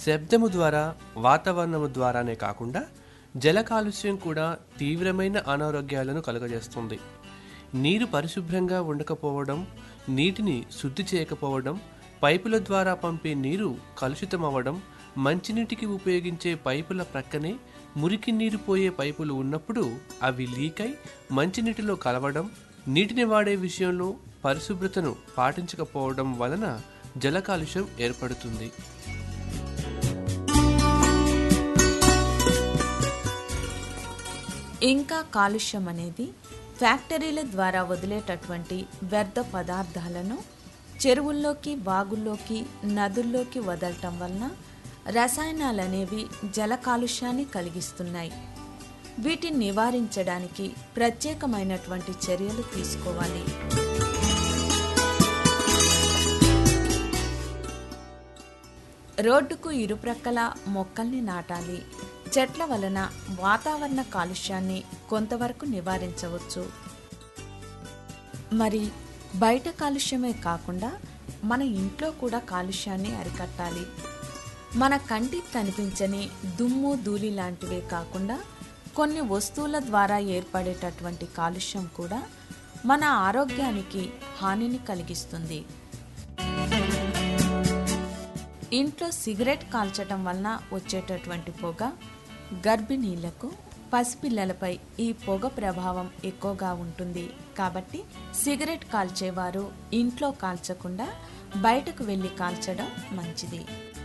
శబ్దము ద్వారా వాతావరణము ద్వారానే కాకుండా జల కాలుష్యం కూడా తీవ్రమైన అనారోగ్యాలను కలుగజేస్తుంది నీరు పరిశుభ్రంగా ఉండకపోవడం నీటిని శుద్ధి చేయకపోవడం పైపుల ద్వారా పంపే నీరు కలుషితమవ్వడం మంచినీటికి ఉపయోగించే పైపుల ప్రక్కనే మురికి నీరు పోయే పైపులు ఉన్నప్పుడు అవి లీకై మంచినీటిలో కలవడం నీటిని వాడే విషయంలో పరిశుభ్రతను పాటించకపోవడం వలన జల కాలుష్యం ఏర్పడుతుంది ఇంకా కాలుష్యం అనేది ఫ్యాక్టరీల ద్వారా వదిలేటటువంటి వ్యర్థ పదార్థాలను చెరువుల్లోకి వాగుల్లోకి నదుల్లోకి వదలటం వలన రసాయనాలు అనేవి జల కాలుష్యాన్ని కలిగిస్తున్నాయి వీటిని నివారించడానికి ప్రత్యేకమైనటువంటి చర్యలు తీసుకోవాలి రోడ్డుకు ఇరుప్రక్కల మొక్కల్ని నాటాలి చెట్ల వలన వాతావరణ కాలుష్యాన్ని కొంతవరకు నివారించవచ్చు మరి బయట కాలుష్యమే కాకుండా మన ఇంట్లో కూడా కాలుష్యాన్ని అరికట్టాలి మన కంటికి కనిపించని దుమ్ము ధూళి లాంటివే కాకుండా కొన్ని వస్తువుల ద్వారా ఏర్పడేటటువంటి కాలుష్యం కూడా మన ఆరోగ్యానికి హానిని కలిగిస్తుంది ఇంట్లో సిగరెట్ కాల్చటం వలన వచ్చేటటువంటి పొగ గర్భిణీలకు పసిపిల్లలపై ఈ పొగ ప్రభావం ఎక్కువగా ఉంటుంది కాబట్టి సిగరెట్ కాల్చేవారు ఇంట్లో కాల్చకుండా బయటకు వెళ్ళి కాల్చడం మంచిది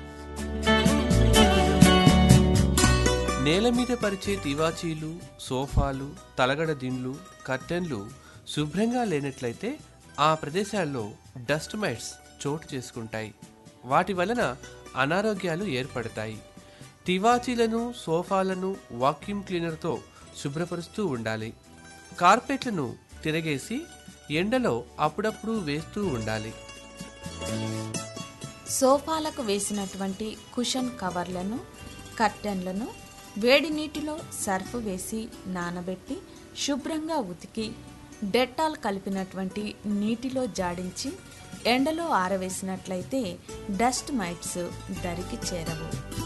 నేల మీద పరిచే తివాచీలు సోఫాలు తలగడ దిండ్లు కర్టెన్లు శుభ్రంగా లేనట్లయితే ఆ ప్రదేశాల్లో డస్ట్ మైట్స్ చోటు చేసుకుంటాయి వాటి వలన అనారోగ్యాలు ఏర్పడతాయి తివాచీలను సోఫాలను వాక్యూమ్ క్లీనర్తో శుభ్రపరుస్తూ ఉండాలి కార్పెట్లను తిరగేసి ఎండలో అప్పుడప్పుడు వేస్తూ ఉండాలి సోఫాలకు వేసినటువంటి కుషన్ కవర్లను కర్టెన్లను వేడి నీటిలో సర్ఫ్ వేసి నానబెట్టి శుభ్రంగా ఉతికి డెట్టాల్ కలిపినటువంటి నీటిలో జాడించి ఎండలో ఆరవేసినట్లయితే డస్ట్ మైట్స్ దరికి చేరవు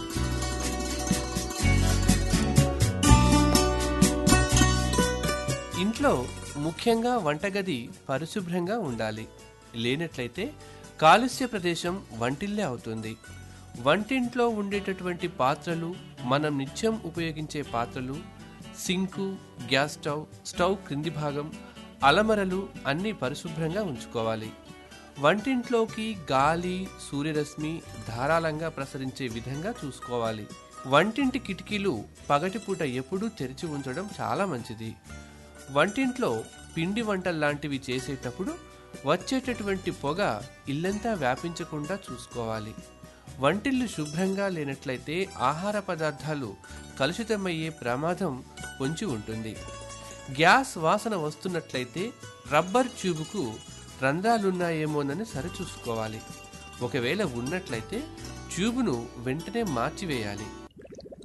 ఇంట్లో ముఖ్యంగా వంటగది పరిశుభ్రంగా ఉండాలి లేనట్లయితే కాలుష్య ప్రదేశం వంటిల్లే అవుతుంది వంటింట్లో ఉండేటటువంటి పాత్రలు మనం నిత్యం ఉపయోగించే పాత్రలు సింకు గ్యాస్ స్టవ్ స్టవ్ క్రింది భాగం అలమరలు అన్నీ పరిశుభ్రంగా ఉంచుకోవాలి వంటింట్లోకి గాలి సూర్యరశ్మి ధారాళంగా ప్రసరించే విధంగా చూసుకోవాలి వంటింటి కిటికీలు పగటిపూట ఎప్పుడూ తెరిచి ఉంచడం చాలా మంచిది వంటింట్లో పిండి వంటల్లాంటివి చేసేటప్పుడు వచ్చేటటువంటి పొగ ఇల్లంతా వ్యాపించకుండా చూసుకోవాలి వంటిల్లు శుభ్రంగా లేనట్లయితే ఆహార పదార్థాలు కలుషితమయ్యే ప్రమాదం పొంచి ఉంటుంది గ్యాస్ వాసన వస్తున్నట్లయితే రబ్బర్ ట్యూబుకు రంధ్రాలున్నాయేమోనని సరిచూసుకోవాలి ఒకవేళ ఉన్నట్లయితే ట్యూబును వెంటనే మార్చివేయాలి